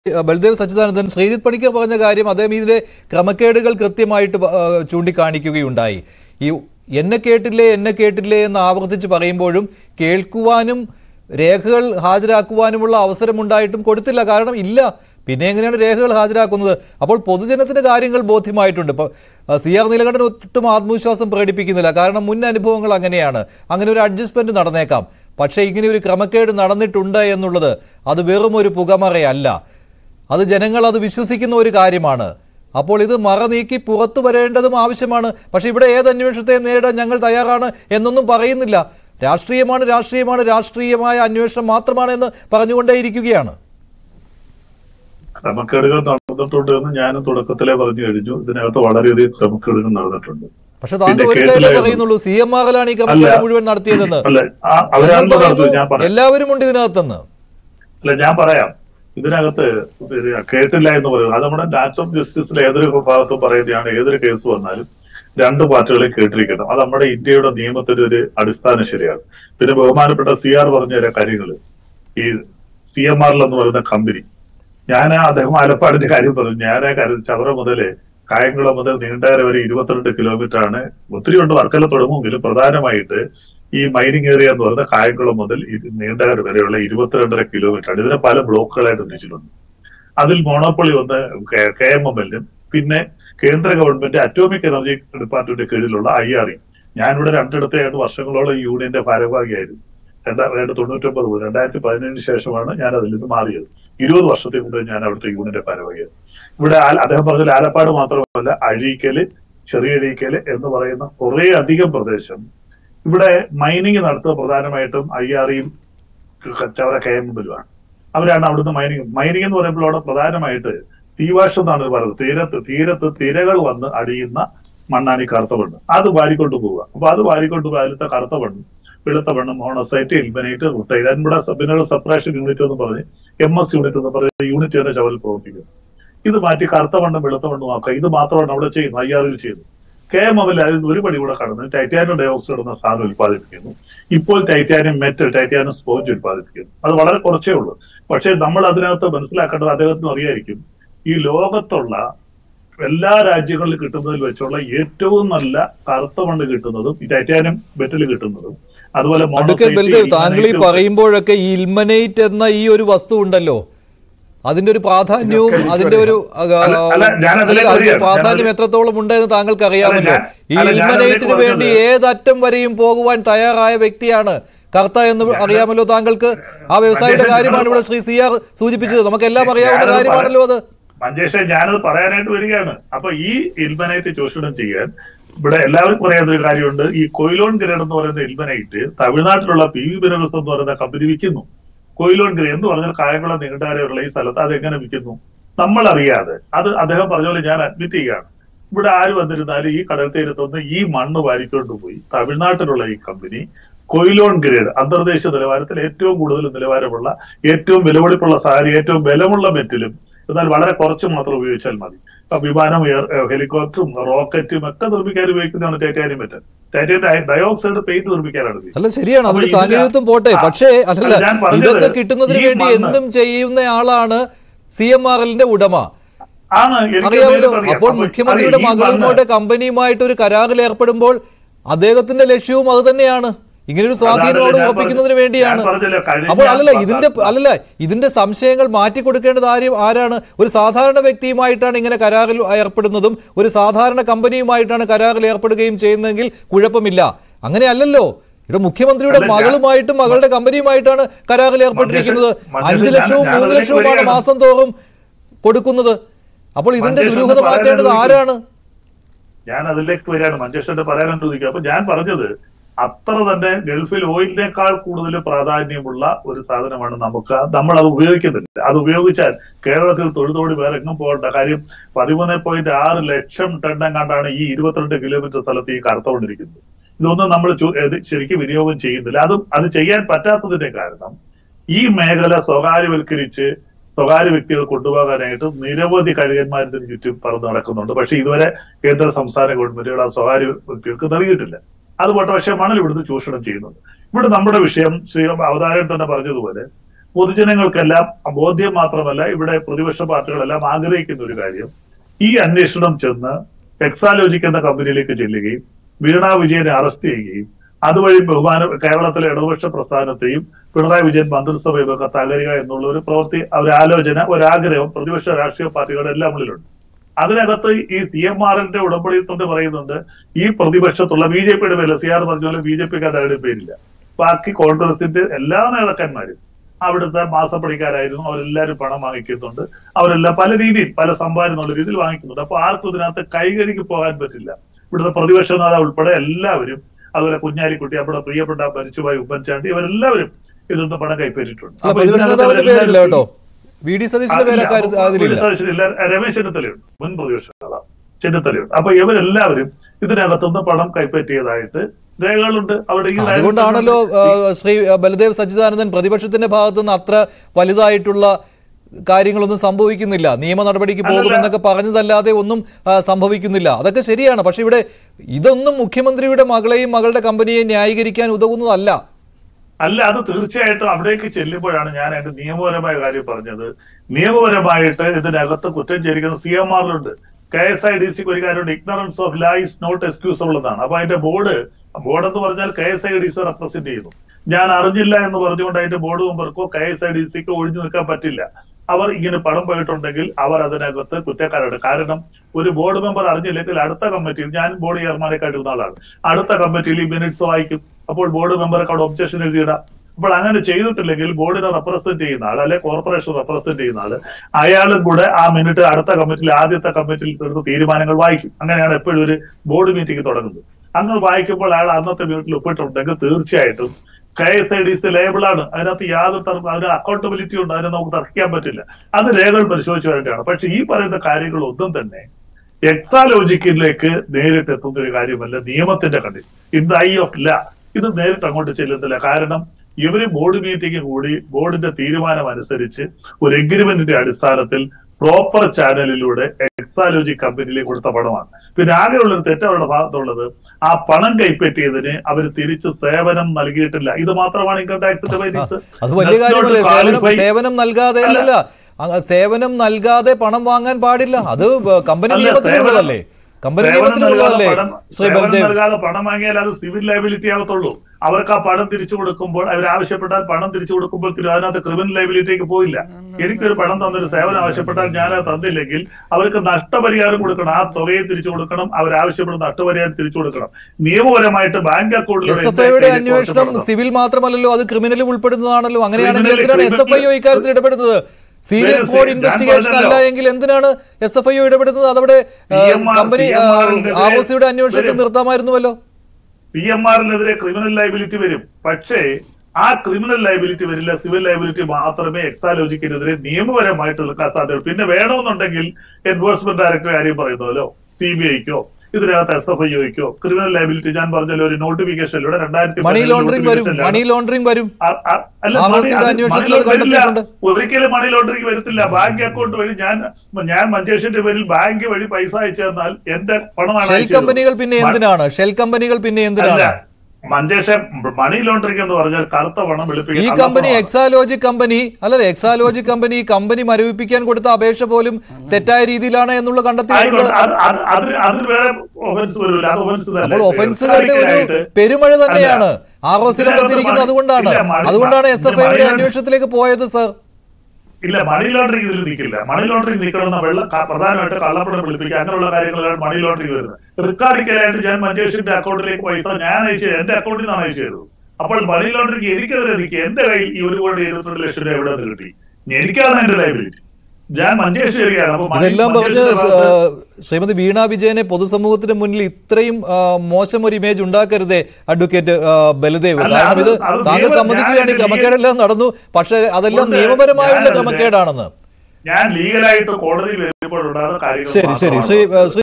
ബൽദേവ് സച്ചിദാനന്ദൻ ശ്രീജിത്ത് പണിക്കർ പറഞ്ഞ കാര്യം അദ്ദേഹം ഇതിലെ ക്രമക്കേടുകൾ കൃത്യമായിട്ട് പ- ആ, ചൂണ്ടിക്കാണിക്കുകയുണ്ടായി ഈ എന്നെ കേട്ടില്ലേ എന്നെ കേട്ടില്ലേ എന്ന് ആവർത്തിച്ച് പറയുമ്പോഴും കേൾക്കുവാനും രേഖകൾ ഹാജരാക്കുവാനുമുള്ള അവസരമുണ്ടായിട്ടും കൊടുത്തില്ല കാരണം ഇല്ല പിന്നെ എങ്ങനെയാണ് രേഖകൾ ഹാജരാക്കുന്നത് അപ്പോൾ പൊതുജനത്തിന് കാര്യങ്ങൾ ബോധ്യമായിട്ടുണ്ട് ഇപ്പോൾ സി ആർ നീലകണ്ഠൻ ഒട്ടും ആത്മവിശ്വാസം പ്രകടിപ്പിക്കുന്നില്ല കാരണം മുൻ അനുഭവങ്ങൾ അങ്ങനെയാണ് അങ്ങനെ ഒരു അഡ്ജസ്റ്റ്മെന്റ് നടന്നേക്കാം പക്ഷേ ഇങ്ങനെ ഒരു ക്രമക്കേട് നടന്നിട്ടുണ്ട് എന്നുള്ളത് അത് വെറും ഒരു പുകമറയല്ല അത് ജനങ്ങൾ അത് വിശ്വസിക്കുന്ന ഒരു കാര്യമാണ് അപ്പോൾ ഇത് മറ നീക്കി പുറത്തു വരേണ്ടതും ആവശ്യമാണ് പക്ഷെ ഇവിടെ ഏത് അന്വേഷണത്തെ നേരിടാൻ ഞങ്ങൾ തയ്യാറാണ് എന്നൊന്നും പറയുന്നില്ല രാഷ്ട്രീയമാണ് രാഷ്ട്രീയമാണ് രാഷ്ട്രീയമായ അന്വേഷണം മാത്രമാണ് എന്ന് പറഞ്ഞുകൊണ്ടേയിരിക്കുകയാണ് ക്രമക്കേടുകൾ നടന്നിട്ടുണ്ട് എന്ന് ഞാനും തുടക്കത്തിലേ പറഞ്ഞു കഴിഞ്ഞു ഇതിനകത്ത് വളരെയധികം ക്രമക്കേടുകൾ നടന്നിട്ടുണ്ട് പക്ഷെ താങ്കൾ പിന്നെ ഒരു സൈഡിലേ കേട്ടില്ലായിരുന്നു. പറയുന്നുള്ളൂ സി എം ആറിലാണ് ഈ ക്രമക്കേട് അല്ല. മുഴുവൻ നടത്തിയതെന്ന് അല്ല ആ അവരാണല്ലോ താങ്കൾ നടന്നത് ഞാൻ പറയുന്നു, പറയാം എല്ലാവരും ഉണ്ട് ഇതിനകത്തെന്ന് അല്ല ഞാൻ പറയാം ഇതിനകത്ത് ഇത് കേട്ടില്ല എന്ന് പറയുന്നത് അത് നമ്മുടെ നാച്ചുറൽ ജസ്റ്റിസിൽ ഏതൊരു ഭാഗത്തും പറയുന്നതാണ് ഏതൊരു കേസ് വന്നാലും രണ്ട് പാർട്ടികളെ കേട്ടിരിക്കണം അത് നമ്മുടെ ഇന്ത്യയുടെ നിയമത്തിന്റെ ഒരു അടിസ്ഥാനം ശരിയാണ് പിന്നെ ബഹുമാനപ്പെട്ട സി ആർ പറഞ്ഞ ചില കാര്യങ്ങൾ ഈ സി എം ആറിൽ എന്ന് പറയുന്ന കമ്പനി ഞാൻ അദ്ദേഹം ആലപ്പാടിന്റെ കാര്യം പറഞ്ഞു ഞാൻ ആ കാര്യം ചവറ മുതല് കായംകുളം മുതൽ നീണ്ടകര വരെ ഇരുപത്തിരണ്ട് കിലോമീറ്റർ ആണ് ഒത്തിരി ഉണ്ട് വർക്കല തുടങ്ങുമെങ്കിലും പ്രധാനമായിട്ട് ഈ മൈനിങ് ഏരിയ എന്ന് പറയുന്ന കായംകുളം മുതൽ ഇത് നീണ്ടകര വരെയുള്ള ഇരുപത്തിരണ്ടര കിലോമീറ്റർ ആണ് ഇതിനെ പല ബ്ലോക്കുകളായിട്ട് തിരിച്ചിട്ടുണ്ട് അതിൽ മോണോപ്പൊളി ഒന്ന് കെ എം എം എല്ലും പിന്നെ കേന്ദ്ര ഗവൺമെന്റ് അറ്റോമിക് എനർജി ഡിപ്പാർട്ട്മെന്റ് കീഴിലുള്ള ഐ ആർ ഇ ഞാനിവിടെ രണ്ടിടത്തെയായിട്ട് വർഷങ്ങളോളം ഈ യൂണിയന്റെ ഭാരവാഹിയായിരുന്നു രണ്ടായിരത്തി തൊണ്ണൂറ്റൊമ്പത് മുതൽ രണ്ടായിരത്തി പതിനേഴിന് ശേഷമാണ് ഞാൻ അതിൽ നിന്ന് മാറിയത് ഇരുപത് വർഷത്തെ മുമ്പ് ഞാൻ അവിടുത്തെ യൂണിയന്റെ ഭാരവാഹിയായിരുന്നു ഇവിടെ ആല- അദ്ദേഹം പറഞ്ഞ ആലപ്പാട് മാത്രമല്ല അഴീക്കല് ചെറിയ അഴീക്കല് എന്ന് പറയുന്ന കുറെ അധികം പ്രദേശം ഇവിടെ മൈനിങ് നടത്തുക പ്രധാനമായിട്ടും ഐ ആർ ഇയും കച്ചവട കെ എം എമ്മിലുമാണ് അവരാണ് അവിടുന്ന് മൈനിങ് മൈനിങ് എന്ന് പറയുമ്പോൾ അവിടെ പ്രധാനമായിട്ട് തീവാഷ് എന്നാണ് ഇത് പറയുന്നത് തീരത്ത് തീരത്ത് തിരകൾ വന്ന് അടിയുന്ന മണ്ണാണ് ഈ കറുത്ത മണ്ണ് അത് വാരിക്കൊണ്ട് പോവുക അപ്പൊ അത് വാരിക്കൊണ്ട് പോവുക അതിലത്തെ കറുത്ത മണ്ണ് വെളുത്ത മണ്ണ് മോണോസൈറ്റ് ഇൽബനൈറ്റ് റുട്ടൈൽ അതിനുള്ള മിനറൽ സെപ്പറേഷൻ യൂണിറ്റ് എന്ന് പറഞ്ഞ് എം എസ് യൂണിറ്റ് എന്ന് പറയുന്ന യൂണിറ്റ് തന്നെ ചവൽ പ്രവർത്തിക്കുന്നു ഇത് മാറ്റി കറുത്ത മണ്ണും വെളുത്ത മണ്ണും ആക്കുക ഇത് മാത്രമാണ് അവിടെ ചെയ്യുന്നത് ഐ ആറിൽ ചെയ്യുന്നത് കെ എം എമ്മിൽ അതിൽ ഒരു പടി കൂടെ കടന്ന് ടൈറ്റാനിയം ഡയോക്സൈഡ് എന്ന സാധനം ഉൽപ്പാദിപ്പിക്കുന്നു ഇപ്പോൾ ടൈറ്റാനിയം മെറ്റൽ ടൈറ്റാനിയം സ്പോഞ്ച് ഉൽപ്പാദിപ്പിക്കുന്നു അത് വളരെ കുറച്ചേ ഉള്ളൂ പക്ഷേ നമ്മൾ അതിനകത്ത് മനസ്സിലാക്കേണ്ടത് അദ്ദേഹത്തിന് അറിയായിരിക്കും ഈ ലോകത്തുള്ള എല്ലാ രാജ്യങ്ങളിലും കിട്ടുന്നതിൽ വെച്ചുള്ള ഏറ്റവും നല്ല കറുത്ത മണ്ണ് കിട്ടുന്നതും ഈ ടൈറ്റാനിയം മെറ്റൽ കിട്ടുന്നതും അതുപോലെ അഡ്വക്കേറ്റ് monocyte, ബൽദേവ് താങ്കൾ ഈ ilmenite പറയുമ്പോഴൊക്കെ ഈ ഇൽമനേറ്റ് എന്ന ഈ ഒരു വസ്തു ഉണ്ടല്ലോ അതിന്റെ ഒരു പ്രാധാന്യവും ഇതൊക്കെ അതിന്റെ ഒരു അല്ല, അല്ല, ഞാൻ അതിലേക്ക് അല്ല, അതിന്റെ വരികയാണ്. പ്രാധാന്യം ഞാൻ എത്രത്തോളം ഉണ്ടെന്ന് താങ്കൾക്ക് അറിയാമല്ലോ ഞാൻ- ഈ അല്ല, ഞാൻ അതിലേക്ക് ഇൽമനേറ്റിന് വേണ്ടി പറഞ്ഞത് ഏതറ്റം വരെയും പോകുവാൻ തയ്യാറായ വ്യക്തിയാണ് കർത്ത എന്ന് അറിയാമല്ലോ താങ്കൾക്ക് ആ വ്യവസായിയുടെ അദ്ദേഹം- കാര്യമാണ് ഇവിടെ ശ്രീ സി ആർ സൂചിപ്പിച്ചത് നമുക്കെല്ലാം അറിയാവുന്ന ഞാനത് കാര്യമാണല്ലോ അത് മഞ്ചേഷ ഞാനത് പറയാനായിട്ട് വരികയാണ് അപ്പൊ ഈ ഇൽമനൈറ്റ് ചൂഷണം ചെയ്യാൻ ഇവിടെ എല്ലാവർക്കും അറിയാവുന്ന ഒരു കാര്യമുണ്ട് ഈ കൊയിലോൺ ഗ്രേഡ് എന്ന് പറയുന്ന ഇൽമനൈറ്റ് തമിഴ്നാട്ടിലുള്ള പി വി മിനറൽസ് എന്ന് പറയുന്ന കമ്പനി വിൽക്കുന്നു കൊയിലോൺ ഗ്രേഡ് എന്ന് പറഞ്ഞാൽ കായംകുളം നീണ്ടാരെയുള്ള ഈ സ്ഥലത്ത് അത് എങ്ങനെ വിൽക്കുന്നു നമ്മൾ അറിയാതെ അത് അദ്ദേഹം പറഞ്ഞ പോലെ ഞാൻ അഡ്മിറ്റ് ചെയ്യുകയാണ് ഇവിടെ ആര് വന്നിരുന്നാലും ഈ കടൽ തീരത്തൊന്ന് ഈ മണ്ണ് വാരിക്കൊണ്ട് പോയി തമിഴ്നാട്ടിലുള്ള ഈ കമ്പനി കൊയിലോൺ ഗ്രേഡ് അന്തർദേശീയ നിലവാരത്തിൽ ഏറ്റവും കൂടുതൽ നിലവാരമുള്ള ഏറ്റവും വിലപിടിപ്പുള്ള സാരി ഏറ്റവും ബലമുള്ള മെറ്റിലും എന്നാൽ വളരെ കുറച്ച് മാത്രം ഉപയോഗിച്ചാൽ മതി ഇപ്പൊ വിമാനം എയർ ഹെലികോപ്റ്ററും റോക്കറ്റും ഒക്കെ നിർമ്മിക്കാൻ ഉപയോഗിക്കുന്നതാണ് titanium metal titanium dioxide paint നിർമ്മിക്കാനാണ് ഉപയോഗിക്കുന്നത് അല്ല ശരിയാണ് അപ്പൊ അതിന്റെ ഇതിന- സാങ്കേതികത്വം പോട്ടെ ആ, പക്ഷേ അല്ലല്ല അല്ല, ഞാൻ പറഞ്ഞത് ഇതൊക്കെ കിട്ടുന്നതിന് ഈ വേണ്ടി മണ്ണ് എന്തും ചെയ്യുന്ന ആളാണ് സി എം ആർ എല്ലിന്റെ ഉടമ ആണ് എനിക്ക് അറിയാമല്ലോ നേരിട്ട് അറിയാം. അപ്പോൾ അപ്പൊ മുഖ്യമന്ത്രിയുടെ അത് ഈ മണ്ണ് മകളുമായിട്ട് കമ്പനിയുമായിട്ട് ഒരു കരാറിൽ ഏർപ്പെടുമ്പോൾ അദ്ദേഹത്തിന്റെ ലക്ഷ്യവും അത് തന്നെയാണ് ഇങ്ങനൊരു സ്വാധീനത്തോട് അതാണ് ഞാൻ ഉറപ്പിക്കുന്നതിന് പറഞ്ഞത്. വേണ്ടിയാണ് ഞാൻ പറഞ്ഞല്ലോ, കഴിഞ്ഞ അപ്പോൾ അല്ലല്ല പത്താം- ഇതിന്റെ അല്ലല്ല ഇതിന്റെ സംശയങ്ങൾ മാറ്റി കൊടുക്കേണ്ടത് ആരും ആരാണ് ഒരു സാധാരണ വ്യക്തിയുമായിട്ടാണ് ഇങ്ങനെ കരാറിൽ ഏർപ്പെടുന്നതും ഒരു സാധാരണ കമ്പനിയുമായിട്ടാണ് കരാറിൽ ഏർപ്പെടുകയും ചെയ്യുന്നതെങ്കിൽ കുഴപ്പമില്ല അങ്ങനെ അല്ലല്ലോ ഇവിടെ മുഖ്യമന്ത്രിയുടെ അല്ല, ഞാൻ- മകളുമായിട്ടും മകളുടെ കമ്പനിയുമായിട്ടാണ് കരാറിൽ ഏർപ്പെട്ടിരിക്കുന്നത് മഞ്ചേശ്വരി- അഞ്ചു ഞാൻ- ലക്ഷവും ഞാൻ മൂന്ന് അതിലേക്ക് ലക്ഷവുമാണ് വരികയാണ്. മാസം തോറും കൊടുക്കുന്നത് അപ്പോൾ ഇതിന്റെ മഞ്ചേശ്വരി ദുരൂഹത പറയാൻ മാറ്റേണ്ടത് അനുവദിക്കൂ. ആരാണ് ഞാൻ അതിലേക്ക് വരികയാണ് മഞ്ചേശ്വരന്റെ പറയാൻ അനുവദിക്കുക അപ്പൊ ഞാൻ പറഞ്ഞത് അത്ര തന്നെ ഗൾഫിൽ ഓയിലിനേക്കാൾ കൂടുതൽ പ്രാധാന്യമുള്ള ഒരു സാധനമാണ് നമുക്ക് നമ്മൾ അത് ഉപയോഗിക്കുന്നില്ല അത് ഉപയോഗിച്ചാൽ കേരളത്തിൽ തൊഴിലോടി വേറെ എങ്ങും പോകേണ്ട കാര്യം പതിമൂന്ന് പോയിന്റ് ആറ് ലക്ഷം ടൺ എങ്ങാണ്ടാണ് ഈ ഇരുപത്തിരണ്ട് കിലോമീറ്റർ സ്ഥലത്ത് ഈ കറുത്തുകൊണ്ടിരിക്കുന്നത് ഇതൊന്നും നമ്മൾ ചു- ഇത് ശരിക്കും വിനിയോഗം ചെയ്യുന്നില്ല അതും അത് ചെയ്യാൻ പറ്റാത്തതിന്റെ കാരണം ഈ മേഖല സ്വകാര്യവൽക്കരിച്ച് സ്വകാര്യ വ്യക്തികൾ കൊണ്ടുപോകാനായിട്ട് നിരവധി കഴുകന്മാർ ഇതിന് ചുറ്റും പറന്ന് നടക്കുന്നുണ്ട് പക്ഷെ ഇതുവരെ കേന്ദ്ര സംസ്ഥാന ഗവൺമെന്റുകൾ ആ സ്വകാര്യ വ്യക്തികൾക്ക് നൽകിയിട്ടില്ല അതുപോലെ പക്ഷേ മണൽ ഇവിടുന്ന് ചൂഷണം ചെയ്യുന്നുണ്ട് ഇവിടെ നമ്മുടെ വിഷയം ശ്രീ അവതാരം തന്നെ പറഞ്ഞതുപോലെ പൊതുജനങ്ങൾക്കെല്ലാം ബോധ്യം മാത്രമല്ല ഇവിടെ പ്രതിപക്ഷ പാർട്ടികളെല്ലാം ആഗ്രഹിക്കുന്ന ഒരു കാര്യം ഈ അന്വേഷണം ചെന്ന് എക്സാലോജിക് എന്ന കമ്പനിയിലേക്ക് ചെല്ലുകയും വീണ വിജയനെ അറസ്റ്റ് ചെയ്യുകയും അതുവഴി ബഹുമാന കേരളത്തിലെ ഇടതുപക്ഷ പ്രസ്ഥാനത്തെയും പിണറായി വിജയൻ മന്ത്രിസഭയും ഒക്കെ തകരുക എന്നുള്ള ഒരു പ്രവൃത്തി ഒരു ആലോചന ഒരാഗ്രഹം പ്രതിപക്ഷ രാഷ്ട്രീയ പാർട്ടികളുടെ എല്ലാം ഉള്ളിലുണ്ട് അതിനകത്ത് ഈ സി എം ആറിന്റെ ഉടമ്പടിത്തുണ്ട് പറയുന്നുണ്ട് ഈ പ്രതിപക്ഷത്തുള്ള ബി ജെ പിയുടെ പേരില്ല സി ആർ പറഞ്ഞ പോലെ ബി ജെ പിക്കാരുടെ ആരുടെയും പേരില്ല ബാക്കി കോൺഗ്രസിന്റെ എല്ലാ നേതാക്കന്മാരും അവിടുത്തെ മാസപ്പടിക്കാരായിരുന്നു അവരെല്ലാവരും പണം വാങ്ങിക്കുന്നുണ്ട് അവരെല്ലാം പല രീതിയിൽ പല സമ്പാദനം എന്നുള്ള രീതിയിൽ വാങ്ങിക്കുന്നുണ്ട് അപ്പൊ ആർക്കും ഇതിനകത്ത് കൈകഴുകി പോകാൻ പറ്റില്ല ഇവിടുത്തെ പ്രതിപക്ഷ നേതാവ് ഉൾപ്പെടെ എല്ലാവരും അതുപോലെ കുഞ്ഞാലിക്കുട്ടി നമ്മുടെ പ്രിയപ്പെട്ട മരിച്ചുപോയ ഉമ്മൻചാണ്ടി ഇവരെല്ലാവരും ഇതിൽ പണം കൈപ്പറ്റിയിട്ടുണ്ട് ആ, അപ്പൊ പ്രതിപക്ഷ ഇതിനകത്ത് നേതാവിന്റെ പേരില്ല ഇവരെല്ലാവരും കേട്ടോ വി ഡി സതീശിന്റെ പേര് ഇല്ല, അക്കാര്യത്തിൽ അതിലില്ല ഒരു സാഹചര്യമില്ല. രമേശ് ചെന്നിത്തലയുണ്ട് മുൻ പ്രതിപക്ഷ നേതാവ് ചെന്നിത്തലയുണ്ട് അപ്പൊ ഇവരെല്ലാവരും ഇതിനകത്തുനിന്ന് പണം കൈപ്പറ്റിയതായിട്ട് രേഖകളുണ്ട് അവിടെ ഈ അതുകൊണ്ടാണല്ലോ ആ, ശ്രീ ആ, ബലദേവ് സച്ചിദാനന്ദൻ പ്രതിപക്ഷത്തിന്റെ ഭാഗത്തുനിന്ന് അത്ര വലുതായിട്ടുള്ള കാര്യങ്ങളൊന്നും സംഭവിക്കുന്നില്ല നിയമ നടപടിക്ക് പോകുമെന്നൊക്കെ പറഞ്ഞതല്ലാതെ ഒന്നും ആ, സംഭവിക്കുന്നില്ല അതൊക്കെ ശരിയാണ് പക്ഷെ ഇവിടെ ഇതൊന്നും മുഖ്യമന്ത്രിയുടെ മകളെയും മകളുടെ കമ്പനിയെയും ന്യായീകരിക്കാൻ ഉതകുന്നതല്ല അല്ല അത് തീർച്ചയായിട്ടും അവിടേക്ക് ചെല്ലുമ്പോഴാണ് ഞാൻ അതിന്റെ നിയമപരമായ കാര്യം പറഞ്ഞത് നിയമപരമായിട്ട് ഇതിനകത്ത് കുറ്റം ചെയ്തിരിക്കുന്ന സി എം ആറിലുണ്ട് കെ എസ് ഐ ഡി സിക്ക് ഒരു കാര്യമുണ്ട് ignorance of law is not excusable എന്നാണ് അപ്പൊ അതിന്റെ ബോർഡ് ബോർഡ് എന്ന് പറഞ്ഞാൽ K S I D C represent ചെയ്യുന്നു ഞാൻ അറിഞ്ഞില്ല എന്ന് പറഞ്ഞുകൊണ്ട് അതിന്റെ ബോർഡ് മെമ്പർക്കോ കെ എസ് ഐ ഡി സിക്കോ ഒഴിഞ്ഞു നിൽക്കാൻ പറ്റില്ല അവർ ഇങ്ങനെ പണം പോയിട്ടുണ്ടെങ്കിൽ അവർ അതിനകത്ത് കുറ്റക്കാരാണ് കാരണം ഒരു ബോർഡ് മെമ്പർ അറിഞ്ഞില്ലെങ്കിൽ അടുത്ത കമ്മിറ്റിയിൽ ഞാൻ ബോർഡ് ചെയർമാനെ കാട്ടുന്ന ആളാണ് അടുത്ത കമ്മിറ്റിയിൽ ഈ മിനിറ്റ്സ് വായിക്കും അപ്പോൾ ബോർഡ് മെമ്പർക്ക് അവിടെ ഒബ്ജക്ഷൻ എഴുതിയിടാം അപ്പോൾ അങ്ങനെ ചെയ്തിട്ടില്ലെങ്കിൽ ബോർഡിനെ റെപ്രസെന്റ് ചെയ്യുന്ന ആൾ അല്ലെ കോർപ്പറേഷൻ റെപ്രസെന്റ് ചെയ്യുന്ന ആള് അയാളും കൂടെ ആ മിനിറ്റ് അടുത്ത കമ്മിറ്റിയിൽ ആദ്യത്തെ കമ്മിറ്റിയിൽ എടുത്ത് തീരുമാനങ്ങൾ വായിക്കും അങ്ങനെയാണ് എപ്പോഴും ഒരു ബോർഡ് മീറ്റിംഗ് തുടങ്ങുന്നത് അങ്ങനെ വായിക്കുമ്പോൾ അയാൾ അന്നത്തെ മിനിറ്റിൽ ഒപ്പിട്ടുണ്ടെങ്കിൽ തീർച്ചയായിട്ടും K S I D C ലേബിളാണ് അതിനകത്ത് യാതൊരു തർക്കം അതിന് അക്കൗണ്ടബിലിറ്റി ഉണ്ട് അതിനെ നമുക്ക് തർക്കിക്കാൻ പറ്റില്ല അത് രേഖകൾ പരിശോധിച്ച് വരേണ്ടതാണ് പക്ഷെ ഈ പറയുന്ന കാര്യങ്ങളൊന്നും തന്നെ എക്സാലോജിക്കിലേക്ക് നേരിട്ട് എത്തുന്ന ഒരു കാര്യമല്ല നിയമത്തിന്റെ കണ്ടിൽ in the eye of law ഇത് നേരിട്ട് അങ്ങോട്ട് ചെല്ലുന്നില്ല കാരണം ഇവര് ബോർഡ് മീറ്റിംഗ് കൂടി ബോർഡിന്റെ തീരുമാനം അനുസരിച്ച് ഒരു എഗ്രിമെന്റിന്റെ അടിസ്ഥാനത്തിൽ പ്രോപ്പർ ചാനലിലൂടെ എക്സാലോജി കമ്പനിയിലേക്ക് കൊടുത്ത പണമാണ് പിന്നെ ആകെയുള്ള ഒരു തെറ്റ് അവരുടെ ഭാഗത്തുള്ളത് ആ പണം കൈപ്പറ്റിയതിന് അവർ തിരിച്ച് സേവനം നൽകിയിട്ടില്ല ഇത് മാത്രമാണ് ഇൻകം ടാക്സിന്റെ പരിധി അത് വലിയ കാര്യമല്ലേ സേവനം സേവനം നൽകാതെ അല്ലല്ല അ- സേവനം നൽകാതെ പണം വാങ്ങാൻ പാടില്ല അത് ബ- കമ്പനി അല്ല, നിയമത്തിലുള്ളതല്ലേ കമ്പനി സേവനം നിയമത്തിലുള്ളതല്ലേ നൽകാതെ പണം- ശ്രീ സേവനം ബൽദേവ് നൽകാതെ പണം വാങ്ങിയാൽ അത് സിവിൽ ലൈബിലിറ്റി ആകത്തുള്ളൂ അവർക്ക് ആ പണം തിരിച്ചു കൊടുക്കുമ്പോൾ അവർ ആവശ്യപ്പെട്ടാൽ പണം തിരിച്ചു കൊടുക്കുമ്പോൾ തിരി- അതിനകത്ത് ക്രിമിനൽ ലൈബിലിറ്റിക്ക് പോയില്ല എനിക്കൊരു പണം തന്നൊരു സേവനം ആവശ്യപ്പെട്ടാൽ ഞാൻ അത് തന്നില്ലെങ്കിൽ അവർക്ക് നഷ്ടപരിഹാരം കൊടുക്കണം ആ തുകയെ തിരിച്ചു കൊടുക്കണം അവർ ആവശ്യപ്പെടുന്ന നഷ്ടപരിഹാരം തിരിച്ചു കൊടുക്കണം നിയമപരമായിട്ട് ബാങ്ക് എസ് എഫ് ഐയുടെ അന്വേഷണം അക്കൗണ്ടിൽ സിവിൽ മാത്രമല്ലല്ലോ അത് ക്രിമിനലും ഉൾപ്പെടുന്നതാണല്ലോ അങ്ങനെയാണെങ്കിൽ Criminal- എന്തിനാണ് എസ് എഫ് ഐ ഇക്കാര്യത്തിൽ ഇടപെടുന്നത് സീരിയസ് Serious- ബോർഡ് ഞാൻ ഇൻവെസ്റ്റിഗേഷൻ പറഞ്ഞല്ലോ. അല്ല എങ്കിൽ എന്തിനാണ് എസ് എഫ് ഐ ഇടപെടുന്നത് അതവിടെ ആ, CMR കമ്പനി ആ, CMR ആവോസിയുടെ അന്വേഷണത്തിൽ വരും. നിർത്താമായിരുന്നുവല്ലോ പി എം ആറിനെതിരെ ക്രിമിനൽ ലൈബിലിറ്റി വരും പക്ഷേ ആ ക്രിമിനൽ ലൈബിലിറ്റി വരില്ല സിവിൽ ലൈബിലിറ്റി മാത്രമേ എക്സാലോജിക്കിനെതിരെ നിയമപരമായിട്ട് എടുക്കാൻ സാധ്യതയുള്ളൂ പിന്നെ വേണമെന്നുണ്ടെങ്കിൽ എൻഫോഴ്സ്മെന്റ് ഡയറക്ടർ കാര്യം പറയുന്നല്ലോ സി ബി ഐക്കോ ഇതിനകത്ത് എസ് എഫ് ഐക്കോ ക്രിമിനൽ ലൈബിലിറ്റി ഞാൻ പറഞ്ഞല്ലോ ഒരു നോട്ടിഫിക്കേഷനിലൂടെ രണ്ടായിരത്തി മണി ലോണ്ടറിംഗ് വരും മണി ലോണ്ടറിംഗ് വരും അ- അ- അല്ല, ആവാസിയുടെ മണി- അത് അന്വേഷണത്തിൽ മണി അത് ലോണ്ടറിംഗ് കണ്ടെത്തിയിട്ടുണ്ട്. ഒരിക്കലും മണി ലോണ്ടറിംഗ് വരത്തില്ല ബാങ്ക് അക്കൗണ്ട് വഴി ഞാൻ ഞാൻ മഞ്ചേശ്വരന്റെ പേരിൽ ബാങ്ക് വഴി പൈസ അയച്ചു തന്നാൽ എന്റെ പണമാണ് ഷെൽ അയച്ചു തരുന്നത്. കമ്പനികൾ പിന്നെ എന്തിനാണ് ഷെൽ കമ്പനികൾ പിന്നെ എന്തിനാണ് അല്ല മഞ്ചേഷ മണി ലോണ്ടറിംഗ് എന്ന് പറഞ്ഞാൽ കറുത്ത പണം ഈ വെളുപ്പിക്കുന്ന കമ്പനി കള്ളപ്പണമാണ്. എക്സാലോജി കമ്പനി അല്ലല്ലേ എക്സാലോജി കമ്പനി ഈ കമ്പനി മരവിപ്പിക്കാൻ കൊടുത്ത അപേക്ഷ പോലും തെറ്റായ രീതിയിലാണ് എന്നുള്ള കണ്ടെത്തിയിട്ടുണ്ട് ആയിക്കോട്ടെ, അത് അത് അതിന് അതിന് വേറെ ഒഫൻസ് വരില്ല അത് ഒഫൻസ് തന്നെ. അപ്പോൾ ഒഫൻസുകളുടെ ഒരു കളിക്കാനായിട്ട് പെരുമഴ തന്നെയാണ് അല്ല. ആർ ഒ സി രംഗത്തിരിക്കുന്നത് അതുകൊണ്ടാണ് ഇല്ല, മണി- അതുകൊണ്ടാണ് എസ് എഫ് ഐയുടെ മണി- അന്വേഷണത്തിലേക്ക് പോയത് സർ ഇല്ല മണി ലോണ്ടറിംഗ് ഇതിൽ നിൽക്കില്ല മണി ലോണ്ടറിംഗ് നിൽക്കണമെന്ന വെള്ള ക- പ്രധാനമായിട്ട് കള്ളപ്പണം വിളിപ്പിക്കുക അങ്ങനെയുള്ള കാര്യങ്ങളാണ് മണി ലോണ്ടറിംഗ് വരുന്നത് റിക്കാർഡിക്കലായിട്ട് ഞാൻ മഞ്ചേശ്വരന്റെ അക്കൗണ്ടിലേക്ക് പൈസ ഞാൻ അയച്ചു എന്റെ അക്കൗണ്ടിൽ നിന്നാണ് അയച്ചു തരുന്നത് അപ്പോൾ മണി ലോണ്ടറിംഗ് എനിക്കെതിരെ നിൽക്കുക എന്റെ കയ്യിൽ ഈ ഒരു കോടി എഴുപത്തിരണ്ട് ലക്ഷം രൂപ എവിടെ നിന്ന് കിട്ടി എനിക്കാണ് എന്റെ ലൈബിലിറ്റി ഞാൻ മഞ്ചേശ്വരിയാണ് അപ്പൊ മണി- ഇതെല്ലാം പറഞ്ഞ് മഞ്ചേശ്വരി ആ, ഭാഗത്ത് ശ്രീമതി വീണ വിജയനെ പൊതുസമൂഹത്തിന് മുന്നിൽ ഇത്രയും ആ, മോശം ഒരു ഇമേജ് ഉണ്ടാക്കരുതേ അഡ്വക്കേറ്റ് ആ, ബലദേവ് അല്ല, കാരണം അത് ഇത് അത് താങ്കൾ നിയമം- സമ്മതിക്കുകയാണ് ഈ ഞാൻ ക്രമക്കേടെല്ലാം നടന്നു പക്ഷെ അതെല്ലാം ഉണ്ട്. നിയമപരമായുള്ള ഞാനതിനെ- ക്രമക്കേടാണെന്ന് ഞാൻ ലീഗലായിട്ട് കോടതിയിൽ വരുമ്പോഴുണ്ടാകുന്ന കാര്യങ്ങൾ ശരി ശരി മാത്രമാണ് ശ്രീ ആ, ശ്രീ